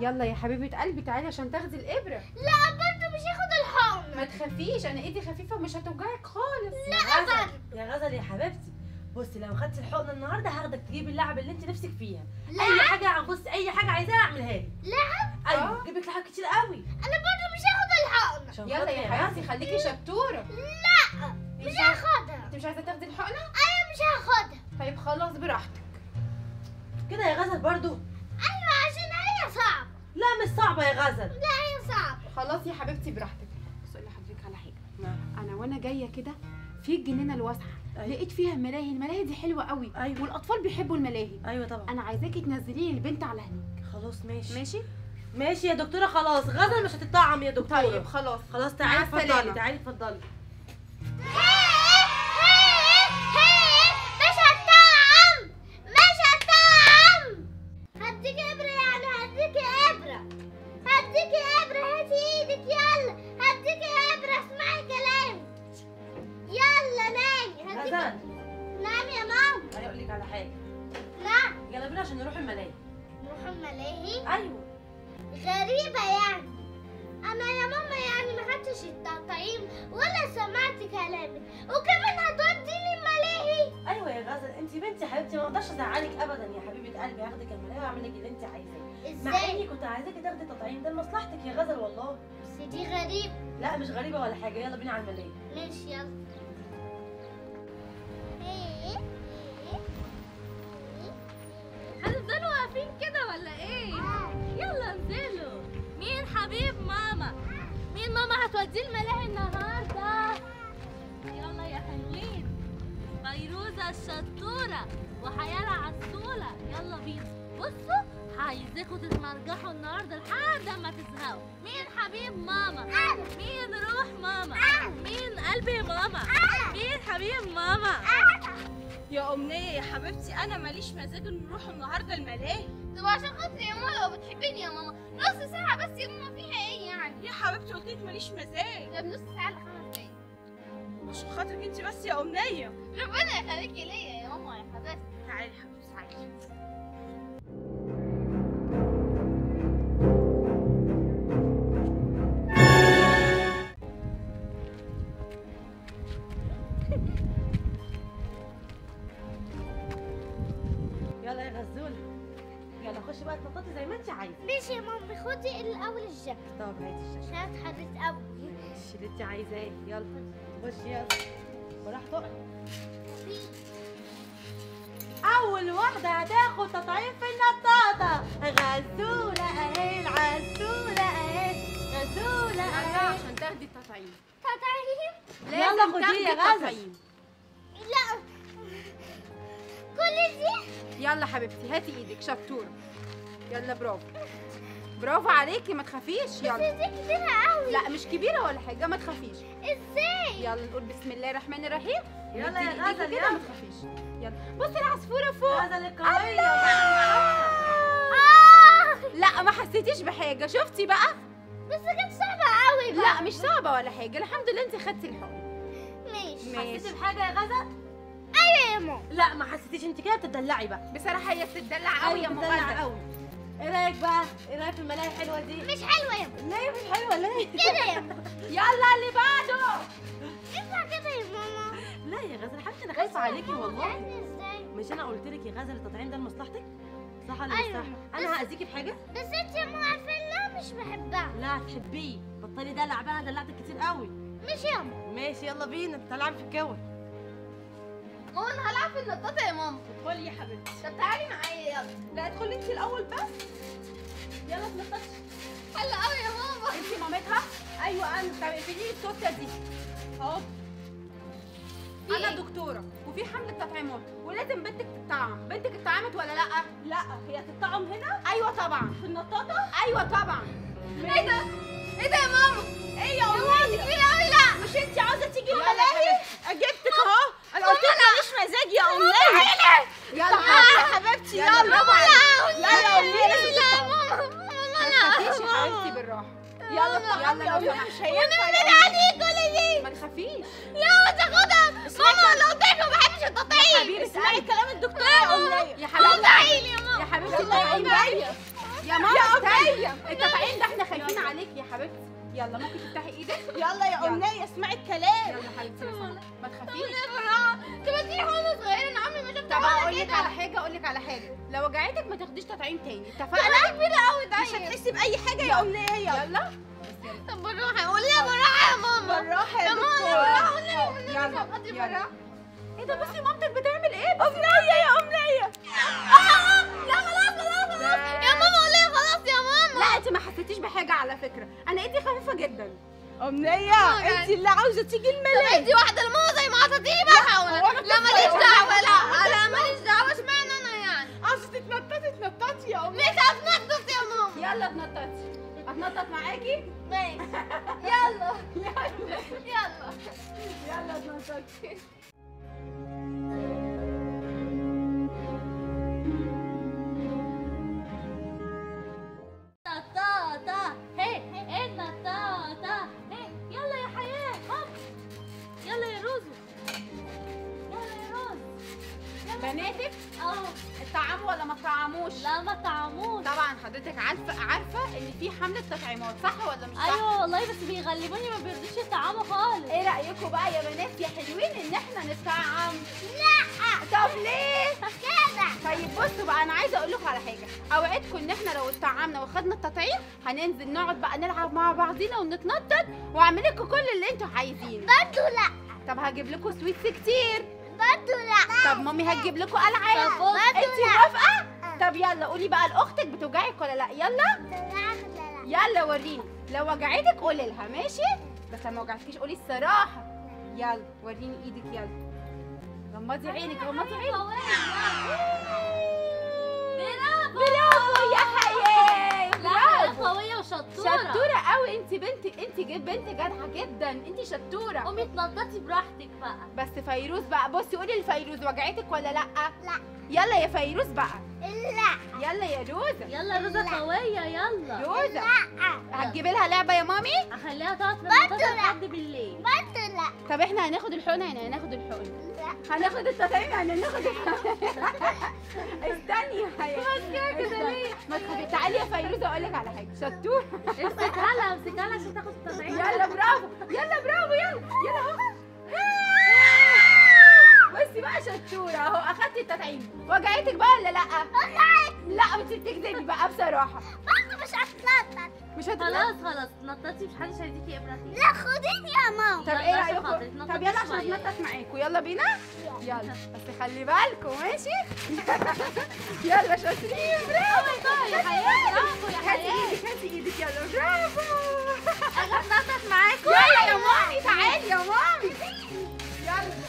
يلا يا حبيبه قلبي تعالي عشان تاخدي الابره لا برضه مش هاخد الحقن ما تخافيش انا ايدي خفيفه ومش هتوجعك خالص لا غزل برضه يا غزل يا حبيبتي بصي لو خدتي الحقن النهارده هاخدك تجيبي اللعب اللي انت نفسك فيها لا. اي حاجه بصي اي حاجه عايزاها اعملها لك لعب ايوه آه. اجيب لك لعب كتير قوي انا برضه مش هاخد الحقن عشان يلا خاطري يا حبيبتي خليكي شطوره لا مش هاخدها انت مش عايزه تاخدي الحقنه انا مش هاخدها طيب خلاص براحتك كده يا غزل برضو ايوه عشان هي صعبه لا مش صعبه يا غزل لا هي صعبه خلاص يا حبيبتي براحتك بس اقول لحضرتك على حاجه نعم. انا وانا جايه كده في الجنينه الواسعه أيوة. لقيت فيها ملاهي الملاهي دي حلوه قوي أيوة. والاطفال بيحبوا الملاهي ايوه طبعا انا عايزاكي تنزلي لي البنت على هناك خلاص ماشي ماشي ماشي يا دكتوره خلاص غزل مش هتطعم يا دكتوره طيب خلاص خلاص مع تعالي السلامة. اتفضلي تعالي اتفضلي مش هتطعم مش هتطعم هديك ابره يعني هديك ابره هديك ابره هاتي ايدك يلا هديك ابره اسمعي كلامي يلا نامي هديك غزل نام يا ماما هقول لك على حاجه نعم يلا بينا عشان نروح الملاهي نروح الملاهي ايوه غريبة يعني أنا يا ماما يعني ما خدتش التطعيم ولا سمعت كلامك وكمان هتوديني الملاهي ايوه يا غزل انت بنتي حبيبتي ما اقدرش ازعلك ابدا يا حبيبه قلبي هاخدك الملاهي واعمل لك اللي انت عايزاه مع ازاي؟ اني كنت عايزاكي تاخدي تطعيم ده لمصلحتك يا غزل والله بس دي غريبة لا مش غريبه ولا حاجه يلا بينا على الملاهي ماشي يلا هتفضلوا واقفين كده ولا ايه؟ يلا انزلوا مين حبيب ماما؟ مين ماما هتوديه الملاهي النهارده؟ يلا يا حلوين فيروزة الشطورة وحياة العسولة يلا بينا بصوا عايزاكم تتمرجحوا النهارده لحد ما تزهقوا مين حبيب ماما؟ مين روح ماما؟ مين قلبي ماما؟ مين حبيب ماما؟ يا أمنية يا حبيبتي أنا ماليش مزاج إن نروح النهاردة الملاهي طب عشان خاطري يا ماما لو بتحبيني يا ماما نص ساعة بس يا ماما فيها ايه يعني؟ يا حبيبتي قلت لك ماليش مزاج ده بنص ساعة لخمس دقايق عشان خاطرك أنت بس يا أمنية ربنا يخليكي ليا يا ماما يا حبيبتي تعالي يا حبيبتي تعالي يلا يا غزوله يلا خشي بقى اتنططي زي ما انت عايزه ماشي يا ماما خدي الأول الجاكيت طب هاتي الشاشه عشان اتحركت أوي ماشي اللي انت عايزاه يلا خشي يلا براحتك اول واحده هتاخد تطعيم في النطاطه غزوله اهي العسوله اهي غزوله يلا اهي عشان تاخدي التطعيم تطعيم يلا لازم خديه تاخدي يا غزل. التطعيم لا كل دي يلا حبيبتي هاتي ايدك شطوره يلا برافو برافو عليكي ما تخافيش بس يلا دي كبيرة أوي لا مش كبيره ولا حاجه ما تخافيش ازاي؟ يلا نقول بسم الله الرحمن الرحيم يلا يا ندي إيديكي غزل، كده يلا. ما تخافيش يلا بصي العصفوره فوق غزل القويه آه لا ما حسيتيش بحاجه شفتي بقى بس كانت صعبة أوي بقى لا مش صعبه ولا حاجه الحمد لله انت خدتي الحقن ماشي ماشي حسيتي بحاجه يا غزل أيوة يا ماما لا ما حسيتيش انت كده بتدلعي بقى بصراحه هي بتدلع قوي يا بتدلع مغازه قوي ايه رايك بقى ايه رايك في الملاهي الحلوه دي مش حلوة يا ماما ليه مش حلوه ليه كده يا ماما يلا اللي بعده ينفع كده يا ماما لا يا غزل حبيبتي انا خايفه عليكي والله يعني ازاي؟ مش انا قلت لك يا غزل التطعيم ده لمصلحتك صح ولا أيوة. مش صح انا هاذيكي في حاجه بس انت يا ماما عارفة انها مش بحبها لا هتحبيه بطلي دلع بقى أنا دلعتك كتير قوي مش يا ماما ماشي يلا بينا تلعب في الكون ماما انا هلعب في النطاطة يا ماما ادخلي يا حبيبتي طب تعالي معايا يلا لا ادخلي أنت الأول بس يلا اتنططي حلو قوي يا ماما انت مامتها ايوه انا طب اقفلي لي التوته دي حاضر في انا إيه؟ دكتوره وفي حمله تطعيمات ولازم بنتك تطعم بنتك اتطعمت ولا لا لا هي هتطعم هنا ايوه طبعا في النطاطة ايوه طبعا ايه ده؟ ايه ده يا ماما؟ ايه يا ماما دي كبيرة قوي لا مش أنت عاوزة تيجي يلا يا الملاهي جبتك أهو أنا قلت لك ماليش مزاج يا أمنية يلا يا حبيبتي يلا يلا برافو عليكي. لا يا أمنية لازم لا تطعمي. ماما ما تخافيش يا حبيبتي بالراحه يلا يلا يلا لو يا سمحت. مش هينفع يا أمنية. كل دي ما تخافيش لا تاخدها ماما لو قلت ما بحبش التطعيم حبيبه اسمعي قلبي. كلام الدكتور يا أمنية يا حبيبتي طلعي لي يا ماما يا حبيبتي يلا يا التطعيم أمنية يا ماما استني يلا ممكن تفتحي ايدك يلا يا يلا. امنيه اسمعي الكلام يلا حبيبتي بس ما- ما تخافيش طب ما تيجي وانا صغيره انا عمري ما شفت طب واحدة اقول لك كده. على حاجه اقول لك على حاجه لو وجعتك ما تاخديش تطعيم تاني اتفقنا انا كبيره قوي مش طيب هتحسي باي حاجه يا امنيه يلا يلا طب بالراحه قول لها بالراحه يا ماما بالراحه يا يا ماما دكتور بالراحه قول لها يلا بالراحه قدري يلا. بالراحه ايه ده بصي مامتك بتعمل ايه امنيه يا امنيه لا خلاص خلاص خلاص يا ماما قول لها خلاص يا ماما لا انت ما حسيتيش بحاجه على فكره انا ايدي خفيفه جدا امنيه انت اللي عاوزه تيجي طب الملاهي انتي واحده لماما زي ما عطيتيني بقى ولا لا ماليش دعوه لا لا ماليش دعوه اشمعنى انا يعني عاوزه تتنططي تنططي يا امنيه مش هتنطط يا ماما يلا اتنططي اتنطط معاكي ماشي يلا يلا يلا يلا اتنططي نطاطة هي النطاطة هي يلا يا حياة هوب يلا يا روزو يلا يا روز بناتك اه اتطعموا ولا ما اتطعموش لا ما طعموش طبعا حضرتك عارفه عارفه ان في حمله تطعيمات صح ولا مش صح ايوه والله بس بيغلبوني ما بيرضوش يطعموا خالص ايه رايكم بقى يا بنات يا حلوين ان احنا نتطعم لا طب ليه كده طيب بصوا بقى انا عايزه اقول لكم على حاجه اوعدكم ان احنا لو اتطعمنا وخدنا التطعيم هننزل نقعد بقى نلعب مع بعضينا ونتنطط واعمل لكم كل اللي انتوا عايزينه برضه لا طب هجيب لكم سويتس كتير برضه لا طب مامي هتجيب لكم العاب طب بص- انت موافقه طب يلا قولي بقى لاختك بتوجعك ولا لا يلا يلا وريني لو وجعتك قولي لها ماشي بس لما وجعتكيش قولي الصراحه يلا وريني ايدك يلا غمضي عينك غمضي عينك برافو برافو يا حياه لا حياة برافو قوية وشطورة شطوره قوي انت بنت انت جد بنت جدعه جدا انت شطوره قومي اتنططي براحتك بقى بس فيروز بقى بصي قولي لفيروز وجعتك ولا لا لا. يلا يا فيروز بقى لا يلا يا روزه يلا روزة لا. قوية يلا روزه هتجيبي لها لعبه يا مامي اخليها تقعد في برضه المنطقة لا. لحد بالليل برضه لا طب احنا هناخد الحقنه يعني هناخد الحقنه لا هناخد التطعيم يعني هناخد الحقنه استني يا حياه كده ليه ما تخافي تعالي يا فيروز اقول لك على حاجه شطوره امسكها لها امسكها لها عشان تاخد التطعيم يلا برافو يلا برافو يلا يلا اهو بصي بقى شطوره اهو اخدتي التطعيم وجعتك بقى ولا لا لا انت بتكذبي بقى بصراحه برضه مش هتنطط مش هتطلع خلاص خلاص نططي مش حدش هيديكي ابره تاني لا خديني يا ماما طب يلا ايه عشان خاطرك، رايكم نططي طب يلا عشان شوية. اتنطط معاكم يلا بينا يلا بس خلي بالكم ماشي يلا شاطرين برافو يا حياة برافو يا هاتي حياة ايدك هاتي ايدك يلا برافو اجي اتنطط معاكم يلا يا مامي تعالي يا مامي يلا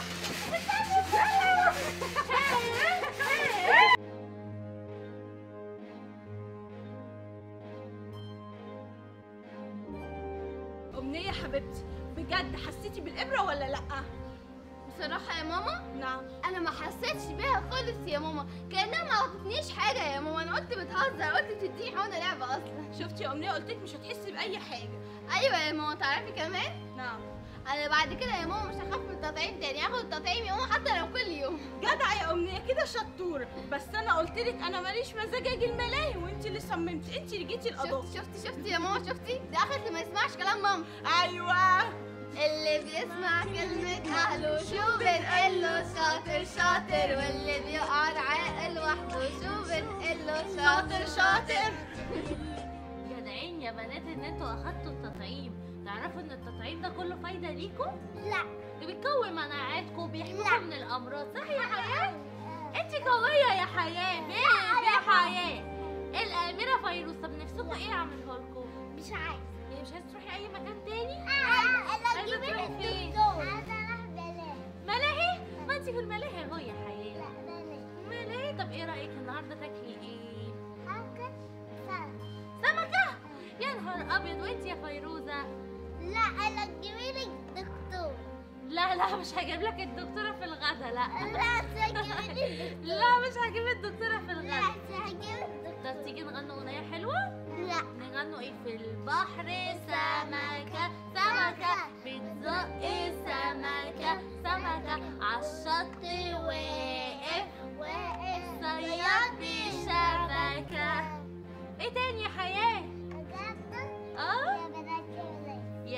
امنيه حبيبتي بجد حسيتي بالابره ولا لا بصراحة يا ماما نعم أنا ما حسيتش بيها خالص يا ماما كأنها ما عطتنيش حاجة يا ماما أنا قلت بتهزر قلت بتديني حقنة لعبة أصلا شفتي يا امنيه قلت لك مش هتحسي باي حاجه أيوة يا ماما تعرفي كمان نعم أنا بعد كده يا ماما مش هخاف من التطعيم تاني هاخد التطعيم يا ماما حتى لو كل يوم جدع يا امنيه كده شطوره بس انا قلت لك انا ماليش مزاج اجي الملاهي وانت اللي صممتي انت اللي جيتي القضاء شفتي شفتي شفتي يا ماما شفتي ده آخر اللي ما يسمعش كلام ماما ايوه اللي بيسمع كلمة أهله شو بنقله شاطر شاطر واللي بيقعد عاقل وحده شو بنقله شاطر شاطر جدعين يا بنات ان انتوا اخدتوا التطعيم تعرفوا ان التطعيم ده كله فايده ليكم لا ده بيقوي مناعتكم بيحميكم من الامراض صح يا حياه انت قويه يا حياه بيه يا حياه الاميره فيروز طب نفسكم ايه اعمله لكم مش عايز هي مش عايزه تروحي اي مكان تاني انا عايزة تروحي فين؟ عايزه اروح بلاش ملاهي ما انت في الملاهي اهو يا حياه لا بلاش ملاهي طب ايه رايك النهارده تاكلي ايه اكل سلطه سمكه يا نهار ابيض وانت يا فيروزه لا انا تجيبي لي دكتور لا لا مش هجيب لك الدكتوره في الغدا لا لا تجيبي لي دكتور لا مش هجيب الدكتوره في لا الغدا تجيبي الدكتور طب تيجي نغنوا اغنيه حلوه لا نغنوا ايه في البحر سمكة سمكة بتزق سمكة سمكة عالشط واقف واقف صياد بشبكة ايه تاني يا حياة؟ بجد اه يا بنات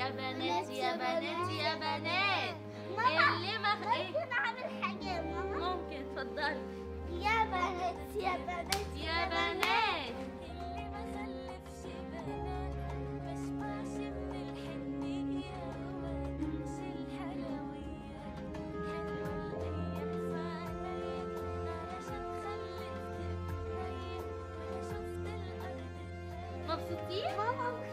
يا بنات يا بنات يا بنات ماما اللي ما ايه ممكن اعمل حاجة يا ماما ممكن اتفضلي يا بنات يا بنات يا بنات اللي ما خلفش بنات ما شبعش من الحنية وما دقش الحلويات حلوة الأيام في عينيا علشان خلفت بنية وأنا شفت الأرض مبسوطين ماما